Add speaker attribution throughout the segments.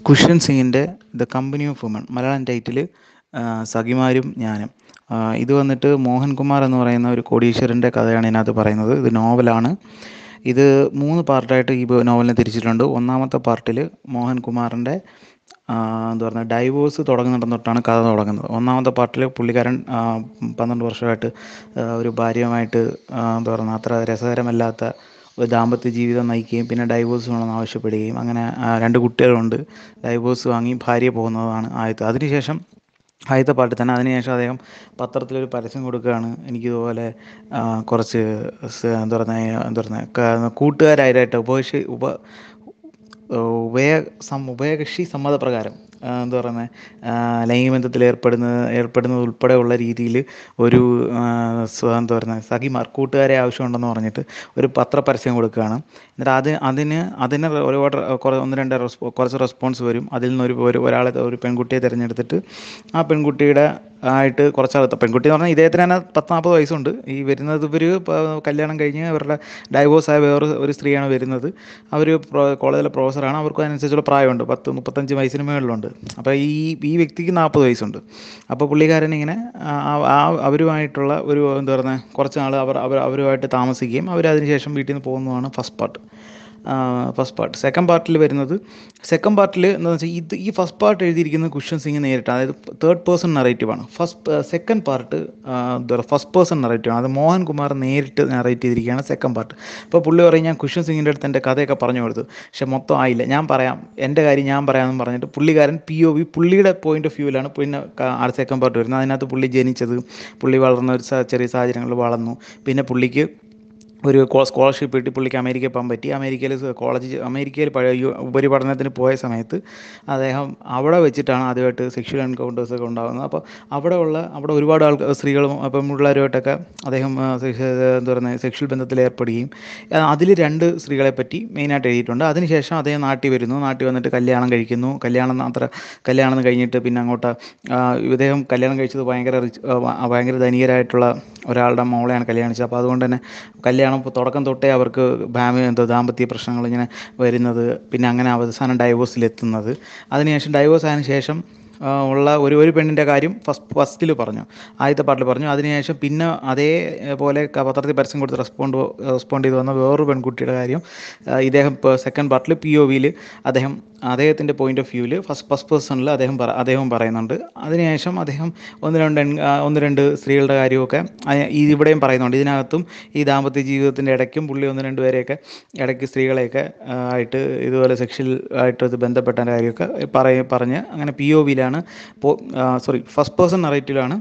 Speaker 1: cushion സിങ്ങിൻ്റെ the company of women Malayalam title സഖിമാരും ഞാനും ആ, ഇത് വന്നിട്ട് മോഹൻകുമാർ എന്ന് പറയുന്ന ഒരു കോടീശ്വരൻ്റെ കഥയാണ് ഇതിനകത്ത് പറയുന്നത് ഇത് നോവലാണ് ഇത് മൂന്ന് പാർട്ടായിട്ട് ഈ നോവലിനെ തിരിച്ചിട്ടുണ്ട് ഒന്നാമത്തെ പാർട്ടിൽ മോഹൻകുമാറിൻ്റെ ആ, എന്താ പറയുക ഡൈവോഴ്സ് തുടങ്ങുന്നിടം തൊട്ടാണ് കഥ തുടങ്ങുന്നത് ഒന്നാമത്തെ പാർട്ടിൽ പുള്ളിക്കാരൻ ആ, പന്ത്രണ്ട് വർഷമായിട്ട് ആ, ഒരു ഭാര്യയുമായിട്ട് ആ, എന്താ പറയുക അത്ര രസകരമല്ലാത്ത ഒരു ദാമ്പത്യ ജീവിതം നയിക്കുകയും പിന്നെ ഡൈവോഴ്സ് വേണമെന്ന് ആവശ്യപ്പെടുകയും അങ്ങനെ ആ, രണ്ട് കുട്ടികളുണ്ട് ഡൈവോഴ്സ് വാങ്ങി ഭാര്യ പോകുന്നതാണ് ആദ്യത്തെ അതിനുശേഷം ആദ്യത്തെ പാട്ടിൽ തന്നെ അതിനുശേഷം അദ്ദേഹം പത്രത്തിലൊരു പരസ്യം കൊടുക്കുകയാണ് എനിക്കിതുപോലെ ആ, കുറച്ച് സ- എന്താ പറയുക എന്താ പറയുക കൂട്ടുകാരായിട്ട് ഉപേക്ഷ ഉപ ഉഭയ സം ഉഭയകക്ഷി സമ്മതപ്രകാരം ആ, എന്താ പറയുന്നത് ലൈംഗിക ബന്ധത്തിൽ ഏർപ്പെടുന്ന ഏർപ്പെടുന്നത് ഉൾപ്പെടെയുള്ള രീതിയിൽ ഒരു ആ, സ്വ- എന്താ പറയുന്നത് സഖിമാർ കൂട്ടുകാരെ ആവശ്യമുണ്ടെന്ന് പറഞ്ഞിട്ട് ഒരു പത്രപരസ്യം കൊടുക്കുകയാണ് എന്നിട്ട് അത് അതിന് അതിന് ഒരുപാട് കുറേ ഒന്ന് രണ്ട് റെസ്പോ കുറച്ച് റെസ്പോൺസ് വരും അതിൽ നിന്ന് ഒരു ഒരു ഒരാളെ ഒരു പെൺകുട്ടിയെ തിരഞ്ഞെടുത്തിട്ട് ആ പെൺകുട്ടിയുടെ ആയിട്ട് കുറച്ചാൾ പെൺകുട്ടി എന്ന് പറഞ്ഞാൽ ഇദ്ദേഹത്തിന് തന്നെ പത്ത് നാൽപ്പത് വയസ്സുണ്ട് ഈ വരുന്നത് ഇവർ കല്യാണം കഴിഞ്ഞ് അവരുടെ ഡൈവോഴ്സ് ആയ വേറെ ഒരു സ്ത്രീയാണ് വരുന്നത് അവർ കോളേജിലെ പ്രൊഫസറാണ് അവർക്ക് അതിനനുസരിച്ചുള്ള പ്രായമുണ്ട് പത്ത് മുപ്പത്തഞ്ച് വയസ്സിന് മേളിലുണ്ട് അപ്പോൾ ഈ ഈ വ്യക്തിക്ക് നാൽപ്പത് വയസ്സുണ്ട് അപ്പോൾ പുള്ളിക്കാരൻ ഇങ്ങനെ ആ ആ അവരുമായിട്ടുള്ള ഒരു എന്താ പറയുന്നത് കുറച്ച് നാൾ അവർ അവർ അവരുമായിട്ട് താമസിക്കുകയും അവർ അതിനുശേഷം വീട്ടിൽ നിന്ന് പോകുന്നതാണ് first part first part second പാർട്ടിൽ വരുന്നത് സെക്കൻഡ് പാർട്ടിൽ എന്താണെന്ന് വെച്ചാൽ ഇത് ഈ ഫസ്റ്റ് പാർട്ട് എഴുതിയിരിക്കുന്നത് കുഷ്യൻ സിംഗ് നേരിട്ട് അതായത് തേർഡ് പേഴ്സൺ നറേറ്റീവാണ് ഫസ്റ്റ് സെക്കൻഡ് പാർട്ട് എന്താ പറയുക ഫസ്റ്റ് പേഴ്സൺ നറേറ്റീവാണ് അത് മോഹൻ കുമാർ നേരിട്ട് നറേറ്റ് ചെയ്തിരിക്കുകയാണ് സെക്കൻഡ് പാർട്ട് അപ്പോൾ പുള്ളി പറയും ഞാൻ കുഷ്യൻ സിംഗിൻ്റെ അടുത്ത് എൻ്റെ കഥയൊക്കെ പറഞ്ഞു കൊടുത്തു പക്ഷെ മൊത്തം ആയില്ല ഞാൻ പറയാം എൻ്റെ കാര്യം ഞാൻ പറയാമെന്ന് പറഞ്ഞിട്ട് പുള്ളിക്കാരൻ പി ഒ വി പുള്ളിയുടെ പോയിന്റ് ഓഫ് വ്യൂവിലാണ് പിന്നെ ആ സെക്കൻഡ് പാർട്ട് വരുന്നത് അതിനകത്ത് പുള്ളി ജനിച്ചത് പുള്ളി വളർന്ന ഒരു സ- ചെറിയ സാഹചര്യങ്ങളിൽ വളർന്നു പിന്നെ പുള്ളിക്ക് ഒരു സ്കോളർഷിപ്പ് കിട്ടി പുള്ളിക്ക് അമേരിക്കയിൽ പോകാൻ പറ്റി അമേരിക്കയിൽ കോളേജ് അമേരിക്കയിൽ പഴയ യു- ഉപരിപഠനത്തിന് പോയ സമയത്ത് അദ്ദേഹം അവിടെ വെച്ചിട്ടാണ് ആദ്യമായിട്ട് സെക്ഷൽ എൻകൗണ്ടേഴ്സ് ഒക്കെ ഉണ്ടാകുന്നത് അപ്പോൾ അവിടെ ഉള്ള അവിടെ ഒരുപാട് ആൾക്കാർ സ്ത്രീകളും അപ്പം പിള്ളേരുമായിട്ടൊക്കെ അദ്ദേഹം ആ, സെക്ഷ- എന്താ പറയുന്നത് സെക്ഷൽ ബന്ധത്തിൽ ഏർപ്പെടുകയും അതിൽ രണ്ട് സ്ത്രീകളെ പറ്റി മെയിനായിട്ട് എഴുതിയിട്ടുണ്ട് അതിനുശേഷം അദ്ദേഹം നാട്ടിൽ വരുന്നു നാട്ടിൽ വന്നിട്ട് കല്യാണം കഴിക്കുന്നു കല്യാണം അത്ര കല്യാണം എന്ന് കഴിഞ്ഞിട്ട് പിന്നെ അങ്ങോട്ട് ആ, ഇദ്ദേഹം കല്യാണം കഴിച്ചത് ഭയങ്കര റിച്ച് ഭയങ്കര ധനികരായിട്ടുള്ള ഒരാളുടെ മോളെയാണ് കല്യാണം കഴിച്ചത് അപ്പോൾ അതുകൊണ്ട് തന്നെ കല്യാണം ഇപ്പോൾ തുടക്കം തൊട്ടേ അവർക്ക് ഫാമിലി എന്തോ ദാമ്പത്യ പ്രശ്നങ്ങൾ ഇങ്ങനെ വരുന്നത് പിന്നെ അങ്ങനെ അവസാനം ഡൈവോഴ്സിലെത്തുന്നത് അതിനുശേഷം ഡൈവോഴ്സ് ആയതിനു ശേഷം ആ, ഉള്ള ഒരു ഒരു പെണ്ണിൻ്റെ കാര്യം ഫസ്റ്റ് ഫസ്റ്റിൽ പറഞ്ഞു ആദ്യത്തെ പാട്ടിൽ പറഞ്ഞു അതിനുശേഷം പിന്നെ അതേപോലെ ക- പത്രത്തിൽ പരസ്യം കൊടുത്ത് റെസ്പോണ്ട് റെസ്പോണ്ട് ചെയ്ത് വന്ന വേറൊരു പെൺകുട്ടിയുടെ കാര്യം ആ, ഇദ്ദേഹം ഇപ്പോൾ സെക്കൻഡ് പാർട്ടിൽ പി ഒ വിയിൽ അദ്ദേഹം അദ്ദേഹത്തിൻ്റെ പോയിന്റ് ഓഫ് വ്യൂവിൽ ഫസ്റ്റ് ഫസ്റ്റ് പേഴ്സണിൽ അദ്ദേഹം പറ അദ്ദേഹം പറയുന്നുണ്ട് അതിനുശേഷം അദ്ദേഹം ഒന്ന് രണ്ട് എൺ- ആ, ഒന്ന് രണ്ട് സ്ത്രീകളുടെ കാര്യമൊക്കെ ആ, ഈ ഇവിടെയും പറയുന്നുണ്ട് ഇതിനകത്തും ഈ ദാമ്പത്യ ജീവിതത്തിൻ്റെ ഇടയ്ക്കും പുള്ളി ഒന്ന് രണ്ട് പേരെയൊക്കെ ഇടയ്ക്ക് സ്ത്രീകളെയൊക്കെ ആ, ആയിട്ട് ഇതുപോലെ സെക്ഷൽ ആയിട്ട് ഇത് ബന്ധപ്പെട്ട കാര്യമൊക്കെ പറയ പറഞ്ഞ് അങ്ങനെ പി ഒ വിയിലാണ് സോറി ഫസ്റ്റ് പേഴ്സൺ നറേറ്റീവിലാണ്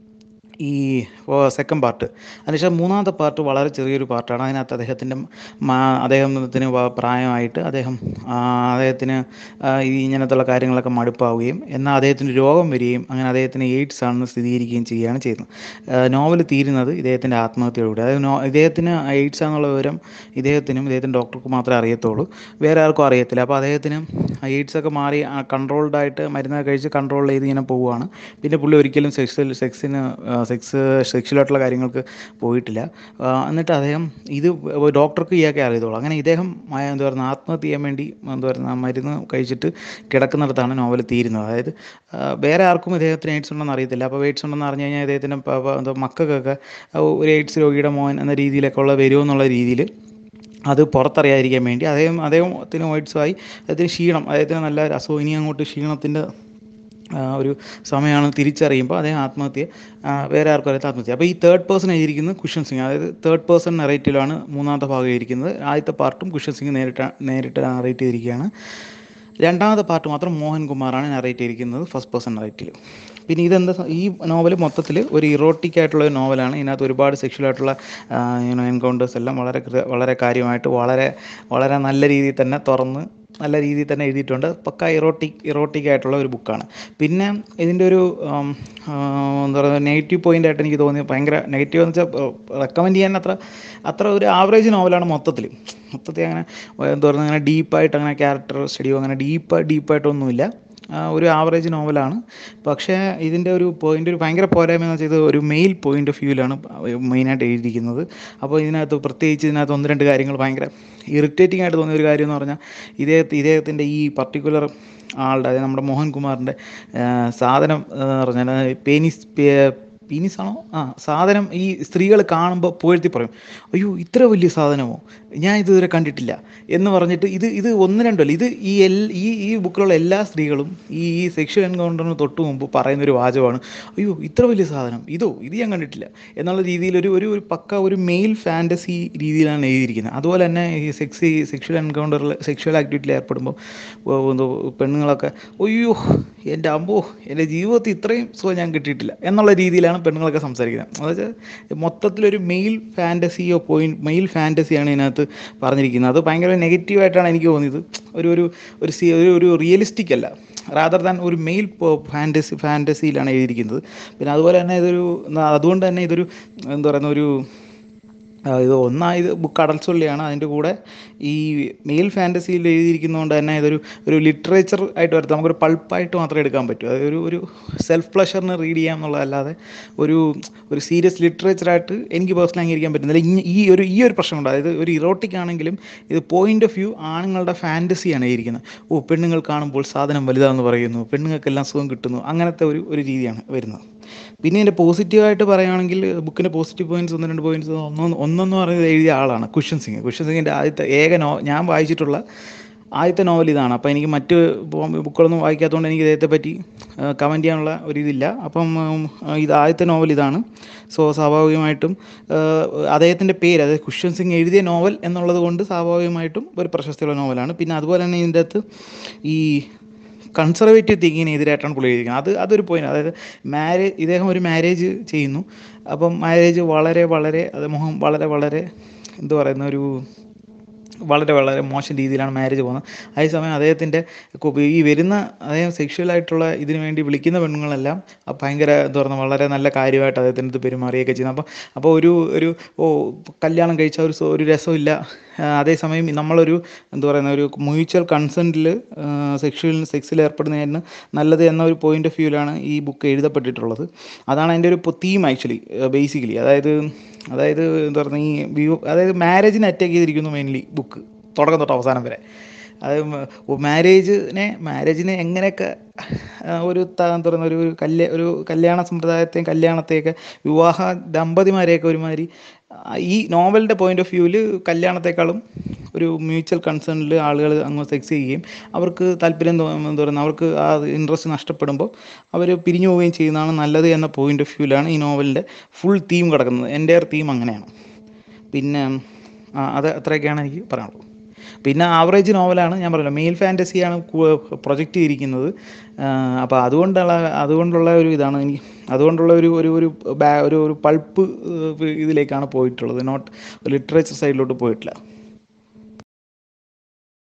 Speaker 1: ഈ സെക്കൻഡ് പാർട്ട് അതിനുശേഷം മൂന്നാമത്തെ പാർട്ട് വളരെ ചെറിയൊരു പാർട്ടാണ് അതിനകത്ത് അദ്ദേഹത്തിൻ്റെ മാ- അദ്ദേഹത്തിന് വ- പ്രായമായിട്ട് അദ്ദേഹം ആ, അദ്ദേഹത്തിന് ആ, ഈ ഇങ്ങനത്തുള്ള കാര്യങ്ങളൊക്കെ മടുപ്പാവുകയും എന്നാൽ അദ്ദേഹത്തിന് രോഗം വരികയും അങ്ങനെ അദ്ദേഹത്തിന് എയ്ഡ്സ് ആണെന്ന് സ്ഥിരീകരിക്കുകയും ചെയ്യുകയാണ് ചെയ്യുന്നത് നോവൽ തീരുന്നത് ഇദ്ദേഹത്തിൻ്റെ ആത്മഹത്യയോടുകൂടി അതായത് നോ ഇദ്ദേഹത്തിന് എയ്ഡ്സ് ആണെന്നുള്ള വിവരം ഇദ്ദേഹത്തിനും ഇദ്ദേഹത്തിൻ്റെ ഡോക്ടർക്ക് മാത്രമേ അറിയത്തുള്ളൂ വേറെ ആർക്കും അറിയത്തില്ല അപ്പോൾ അദ്ദേഹത്തിന് എയ്ഡ്സ് ഒക്കെ മാറി കൺട്രോൾഡ് ആയിട്ട് മരുന്നൊക്കെ കഴിച്ച് കൺട്രോൾ ചെയ്ത് ഇങ്ങനെ പോവുകയാണ് പിന്നെ പുള്ളി ഒരിക്കലും സെക്സിൽ സെക്സിന് സെക്സ് സെക്ഷലായിട്ടുള്ള കാര്യങ്ങൾക്ക് പോയിട്ടില്ല ആ, എന്നിട്ട് അദ്ദേഹം ഇത് ഡോക്ടർക്ക് ഇയാൾക്ക് അറിയത്തുള്ളൂ അങ്ങനെ ഇദ്ദേഹം മ- എന്താ പറയുക ആത്മഹത്യ ചെയ്യാൻ വേണ്ടി എന്താ പറയുക മരുന്ന് കഴിച്ചിട്ട് കിടക്കുന്നിടത്താണ് നോവൽ തീരുന്നത് അതായത് ആ, വേറെ ആർക്കും ഇദ്ദേഹത്തിന് എയ്ഡ്സ് ഉണ്ടെന്ന് അറിയത്തില്ല അപ്പോൾ എയ്ഡ്സ് ഉണ്ടെന്ന് അറിഞ്ഞു കഴിഞ്ഞാൽ ഇദ്ദേഹത്തിൻ്റെ പ- പ- എന്താ മക്കൾക്കൊക്കെ ഒരു എയ്ഡ്സ് രോഗിയുടെ മോൻ എന്ന രീതിയിലൊക്കെ ഉള്ള വരുമോ എന്നുള്ള രീതിയിൽ അത് പുറത്തറിയാതിരിക്കാൻ വേണ്ടി അദ്ദേഹം അദ്ദേഹത്തിന് വൈറ്റ്സുമായി അദ്ദേഹത്തിന് ക്ഷീണം അദ്ദേഹത്തിന് നല്ല ഒരു അസുഖം ഇനി അങ്ങോട്ട് ക്ഷീണത്തിൻ്റെ ആ, ഒരു സമയമാണ് തിരിച്ചറിയുമ്പോൾ അദ്ദേഹം ആത്മഹത്യ ആ, വേറെ ആർക്കും അറിയാത്ത ആത്മഹത്യ അപ്പോൾ ഈ തേർഡ് പേഴ്സൺ എഴുതിയിരിക്കുന്നത് കുഷൻ സിംഗ് അതായത് തേർഡ് പേഴ്സൺ നെറേറ്റീവിലാണ് മൂന്നാമത്തെ ഭാഗം എഴുതിയിരിക്കുന്നത് ആദ്യത്തെ പാർട്ടും കുഷൻ സിംഗ് നേരിട്ട് നേരിട്ട് നറേറ്റ് ചെയ്തിരിക്കുകയാണ് രണ്ടാമത്തെ പാർട്ട് മാത്രം മോഹൻകുമാറാണ് നറേറ്റ് ചെയ്തിരിക്കുന്നത് ഫസ്റ്റ് പേഴ്സൺ നറേറ്റീവ് പിന്നെ ഇതെന്താ സ- ഈ നോവൽ മൊത്തത്തിൽ ഒരു ഇറോട്ടിക് ആയിട്ടുള്ള ഒരു നോവലാണ് ഇതിനകത്ത് ഒരുപാട് സെക്ഷൽ ആയിട്ടുള്ള എൻകൗണ്ടേഴ്സ് എല്ലാം വളരെ കൃ- വളരെ കാര്യമായിട്ട് വളരെ വളരെ നല്ല രീതിയിൽ തന്നെ തുറന്ന് നല്ല രീതിയിൽ തന്നെ എഴുതിയിട്ടുണ്ട് പക്ക ഇറോട്ടിക് ഇറോട്ടിക് ആയിട്ടുള്ള ഒരു ബുക്കാണ് പിന്നെ ഇതിൻ്റെ ഒരു ഉം, ആ, എന്താ പറയുക നെഗറ്റീവ് പോയിന്റ് ആയിട്ട് എനിക്ക് തോന്നിയത് ഭയങ്കര നെഗറ്റീവ് എന്ന് വെച്ചാൽ റെക്കമെൻഡ് ചെയ്യാൻ അത്ര അത്ര ഒരു ആവറേജ് നോവലാണ് മൊത്തത്തിൽ മൊത്തത്തിൽ അങ്ങനെ എന്താ പറയുക അങ്ങനെ ഡീപ്പായിട്ട് അങ്ങനെ ക്യാരക്ടർ സ്റ്റഡിയോ അങ്ങനെ ഡീപ്പ് ഡീപ്പായിട്ടൊന്നുമില്ല ആ, ഒരു ആവറേജ് നോവലാണ് പക്ഷേ ഇതിൻ്റെ ഒരു പോയിൻ്റ് ഒരു ഭയങ്കര പോരായ്മ എന്ന് വെച്ചാൽ ഇത് ഒരു മെയിൽ പോയിൻ്റ് ഓഫ് വ്യൂവിലാണ് മെയിനായിട്ട് എഴുതിയിരിക്കുന്നത് അപ്പോൾ ഇതിനകത്ത് പ്രത്യേകിച്ച് ഇതിനകത്ത് ഒന്ന് രണ്ട് കാര്യങ്ങൾ ഭയങ്കര ഇറിറ്റേറ്റിംഗ് ആയിട്ട് തോന്നിയ ഒരു കാര്യം എന്ന് പറഞ്ഞാൽ ഇദ്ദേഹത്തെ ഇദ്ദേഹത്തിൻ്റെ ഈ പർട്ടിക്കുലർ ആളുടെ അതായത് നമ്മുടെ മോഹൻകുമാറിൻ്റെ സാധനം എന്ന് പറഞ്ഞാൽ പേനിസ് പീനിസ് ആണോ ആ സാധനം ഈ സ്ത്രീകൾ കാണുമ്പോൾ പുകഴ്ത്തി പറയും അയ്യോ ഇത്ര വലിയ സാധനമോ ഞാൻ ഇതുവരെ കണ്ടിട്ടില്ല എന്ന് പറഞ്ഞിട്ട് ഇത് ഇത് ഒന്ന് രണ്ടല്ല ഇത് ഈ എൽ ഈ ഈ ബുക്കിലുള്ള എല്ലാ സ്ത്രീകളും ഈ ഈ സെക്ഷൽ എൻകൗണ്ടറിന് തൊട്ട് മുമ്പ് പറയുന്ന ഒരു വാചകമാണ് അയ്യോ ഇത്ര വലിയ സാധനം ഇതോ ഇത് ഞാൻ കണ്ടിട്ടില്ല എന്നുള്ള രീതിയിൽ ഒരു ഒരു ഒരു പക്ക ഒരു മെയിൽ ഫാൻറ്റസി രീതിയിലാണ് എഴുതിയിരിക്കുന്നത് അതുപോലെ തന്നെ ഈ സെക്സി സെക്ഷൽ എൻകൗണ്ടറിൽ സെക്ഷൽ ആക്ടിവിറ്റിയിൽ ഏർപ്പെടുമ്പോൾ ഓ, എന്തോ പെണ്ണുങ്ങളൊക്കെ അയ്യോ എൻ്റെ അമ്പോ എൻ്റെ ജീവിതത്തിൽ ഇത്രയും സുഖം ഞാൻ കിട്ടിയിട്ടില്ല എന്നുള്ള രീതിയിലാണ് പെണ്ണുങ്ങളൊക്കെ സംസാരിക്കുന്നത് അതായത് മൊത്തത്തിലൊരു മെയിൽ ഫാൻറ്റസിയോ പോയിന്റ് മെയിൽ ഫാൻറ്റസിയാണ് ഇതിനകത്ത് പറഞ്ഞിരിക്കുന്നത് അത് ഭയങ്കര നെഗറ്റീവായിട്ടാണ് എനിക്ക് തോന്നിയത് ഒരു ഒരു ഒരു സി ഒരു ഒരു റിയലിസ്റ്റിക് അല്ല റാദർ ദാൻ ഒരു മെയിൽ ഫാൻറ്റസി ഫാൻറ്റസിയിലാണ് എഴുതിയിരിക്കുന്നത് പിന്നെ അതുപോലെ തന്നെ ഇതൊരു അതുകൊണ്ട് തന്നെ ഇതൊരു എന്താ പറയുന്ന ഒരു ആ, ഇത് ഒന്നായത് ബുക്ക് കടൽച്ചൊല്ലിയാണ് അതിൻ്റെ കൂടെ ഈ മെയിൽ ഫാൻറ്റസിയിൽ എഴുതിയിരിക്കുന്നതുകൊണ്ട് തന്നെ ഇതൊരു ഒരു ലിറ്ററേച്ചർ ആയിട്ട് വരത്ത് നമുക്കൊരു പൾപ്പായിട്ട് മാത്രമേ എടുക്കാൻ പറ്റൂ അതൊരു ഒരു സെൽഫ് പ്ലഷറിന് റീഡ് ചെയ്യാം എന്നുള്ളതല്ലാതെ ഒരു ഒരു സീരിയസ് ലിറ്ററേച്ചറായിട്ട് എനിക്ക് പേഴ്സണലി അംഗീകരിക്കാൻ പറ്റുന്നില്ല ഇ- ഈ ഒരു ഈ ഒരു പ്രശ്നമുണ്ട് അതായത് ഒരു ഇറോട്ടിക് ആണെങ്കിലും ഇത് പോയിന്റ് ഓഫ് വ്യൂ ആണുങ്ങളുടെ ഫാൻറ്റസിയാണ് എഴുതിയിരിക്കുന്നത് ഓ പെണ്ണുങ്ങൾ കാണുമ്പോൾ സാധനം വലുതാണെന്ന് പറയുന്നു പെണ്ണുങ്ങൾക്കെല്ലാം സുഖം കിട്ടുന്നു അങ്ങനത്തെ ഒരു ഒരു രീതിയാണ് വരുന്നത് പിന്നെ ഇതിൻ്റെ പോസിറ്റീവായിട്ട് പറയുകയാണെങ്കിൽ ബുക്കിൻ്റെ പോസിറ്റീവ് പോയിന്റ്സ് ഒന്ന് രണ്ട് പോയിന്റ്സ് ഒന്ന് ഒന്നെന്ന് പറയുന്നത് എഴുതിയ ആളാണ് കുഷൻ സിംഗ് കുഷൻ സിംഗിൻ്റെ ആദ്യത്തെ ഏക നോ ഞാൻ വായിച്ചിട്ടുള്ള ആദ്യത്തെ നോവൽ ഇതാണ് അപ്പോൾ എനിക്ക് മറ്റ് ബോ- ബുക്കുകളൊന്നും വായിക്കാത്തതുകൊണ്ട് എനിക്ക് ഇദ്ദേഹത്തെ പറ്റി കമൻറ്റ് ചെയ്യാനുള്ള ഒരു ഇതില്ല അപ്പം ഉം, ഇത് ആദ്യത്തെ നോവൽ ഇതാണ് സോ സ്വാഭാവികമായിട്ടും അദ്ദേഹത്തിൻ്റെ പേര് അതായത് കുഷൻ സിംഗ് എഴുതിയ നോവൽ എന്നുള്ളത് കൊണ്ട് സ്വാഭാവികമായിട്ടും ഒരു പ്രശസ്തിയുള്ള നോവലാണ് പിന്നെ അതുപോലെ തന്നെ ഇതിൻ്റെ അകത്ത് ഈ കൺസർവേറ്റീവ് തിങ്കിങ്ങിനെതിരായിട്ടാണ് പുള്ളി എഴുതിയിരിക്കുന്നത് അത് അതൊരു പോയിന്റ് അതായത് മാരേജ് ഇദ്ദേഹം ഒരു മാരേജ് ചെയ്യുന്നു അപ്പം മാരേജ് വളരെ വളരെ അദ്ദേഹം വളരെ വളരെ എന്താ പറയുന്ന ഒരു വളരെ വളരെ മോശം രീതിയിലാണ് മാരേജ് പോകുന്നത് അതേസമയം അദ്ദേഹത്തിൻ്റെ കു- ഈ വരുന്ന അദ്ദേഹം സെക്ഷുവലായിട്ടുള്ള ഇതിനു വേണ്ടി വിളിക്കുന്ന പെണ്ണുങ്ങളെല്ലാം ആ ഭയങ്കര എന്താ പറയുക വളരെ നല്ല കാര്യമായിട്ട് അദ്ദേഹത്തിൻ്റെ അടുത്ത് പെരുമാറുകയൊക്കെ ചെയ്യുന്നത് അപ്പോൾ അപ്പോൾ ഒരു ഒരു ഓ കല്യാണം കഴിച്ച ഒരു സു- ഒരു രസമില്ല ആ, അതേസമയം നമ്മളൊരു എന്താ പറയുന്ന ഒരു മ്യൂച്വൽ കൺസെൻറ്റിൽ സെക്ഷുവൽ സെക്സിൽ ഏർപ്പെടുന്നതിന് നല്ലത് എന്ന ഒരു പോയിന്റ് ഓഫ് വ്യൂവിലാണ് ഈ ബുക്ക് എഴുതപ്പെട്ടിട്ടുള്ളത് അതാണ് അതിൻ്റെ ഒരു തീം ആക്ച്വലി ബേസിക്കലി അതായത് അതായത് എന്താ പറയുക ഈ വ്യൂ അതായത് മാരേജിനെ അറ്റാക്ക് ചെയ്തിരിക്കുന്നു മെയിൻലി ബുക്ക് തുടക്കം തൊട്ട് അവസാനം വരെ അത് മാരേജിനെ മാരേജിനെ എങ്ങനെയൊക്കെ ആ, ഒരു ത- എന്താ പറയുന്ന ഒരു ഒരു കല്യാ ഒരു കല്യാണ സമ്പ്രദായത്തെയും കല്യാണത്തെയൊക്കെ വിവാഹ ദമ്പതിമാരെയൊക്കെ ഒരുമാതിരി ആ, ഈ നോവലിൻ്റെ പോയിന്റ് ഓഫ് വ്യൂവിൽ കല്യാണത്തെക്കാളും ഒരു മ്യൂച്വൽ കൺസേണിൽ ആളുകൾ അങ്ങ് സെക്സ് ചെയ്യുകയും അവർക്ക് താല്പര്യം തോ- എന്താ പറയുക അവർക്ക് ആ ഇൻട്രസ്റ്റ് നഷ്ടപ്പെടുമ്പോൾ അവർ പിരിഞ്ഞു പോവുകയും ചെയ്യുന്നതാണ് നല്ലത് എന്ന പോയിന്റ് ഓഫ് വ്യൂവിലാണ് ഈ നോവലിൻ്റെ ഫുൾ തീം കിടക്കുന്നത് എൻ്റെ തീം അങ്ങനെയാണ് പിന്നെ ആ, അത് അത്രയൊക്കെയാണ് എനിക്ക് പറയാനുള്ളത് പിന്നെ ആവറേജ് നോവലാണ് ഞാൻ പറഞ്ഞല്ലോ മെയിൽ ഫാൻറ്റസിയാണ് പ്രൊജക്റ്റ് ചെയ്തിരിക്കുന്നത് അപ്പോൾ അതുകൊണ്ടുള്ള അതുകൊണ്ടുള്ള ഒരു ഇതാണ് എനിക്ക് അതുകൊണ്ടുള്ള ഒരു ഒരു ഒരു ബാ ഒരു ഒരു പൾപ്പ് ഇതിലേക്കാണ് പോയിട്ടുള്ളത് നോട്ട് ലിറ്ററേച്ചർ സൈഡിലോട്ട് പോയിട്ടില്ല